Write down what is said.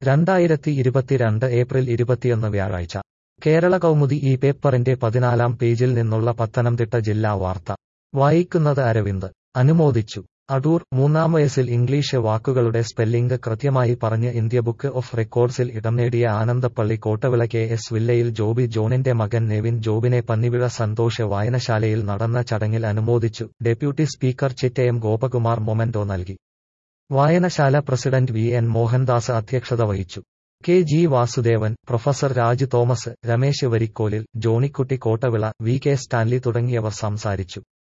രണ്ടായിരത്തി ഇരുപത്തിരണ്ട് ഏപ്രിൽ ഇരുപത്തിയൊന്ന് വ്യാഴാഴ്ച കേരള കൗമുദി ഈ പേപ്പറിന്റെ പതിനാലാം പേജിൽ നിന്നുള്ള പത്തനംതിട്ട ജില്ലാ വാർത്ത വായിക്കുന്നത് അരവിന്ദ് അനുമോദിച്ചു അടൂർ മൂന്നാം വയസ്സിൽ ഇംഗ്ലീഷ് വാക്കുകളുടെ സ്പെല്ലിംഗ് കൃത്യമായി പറഞ്ഞ് ഇന്ത്യ ബുക്ക് ഓഫ് റെക്കോർഡ്സിൽ ഇടം നേടിയ ആനന്ദപ്പള്ളി കോട്ടവിള കെ എസ് വില്ലയിൽ ജോബി ജോണിന്റെ മകൻ നെവിൻ ജോബിനെ പന്നിവിഴ സന്തോഷ് വായനശാലയിൽ നടന്ന ചടങ്ങിൽ അനുമോദിച്ചു deputy speaker Chittayam Gopakumar memento നൽകി വായനശാല പ്രസിഡന്റ് വി എൻ മോഹൻദാസ് അധ്യക്ഷത വഹിച്ചു K G Vasudevan professor Raj Thomas Ramesh Varikkolil Johnykutty Kottavila V K Stanley തുടങ്ങിയവർ സംസാരിച്ചു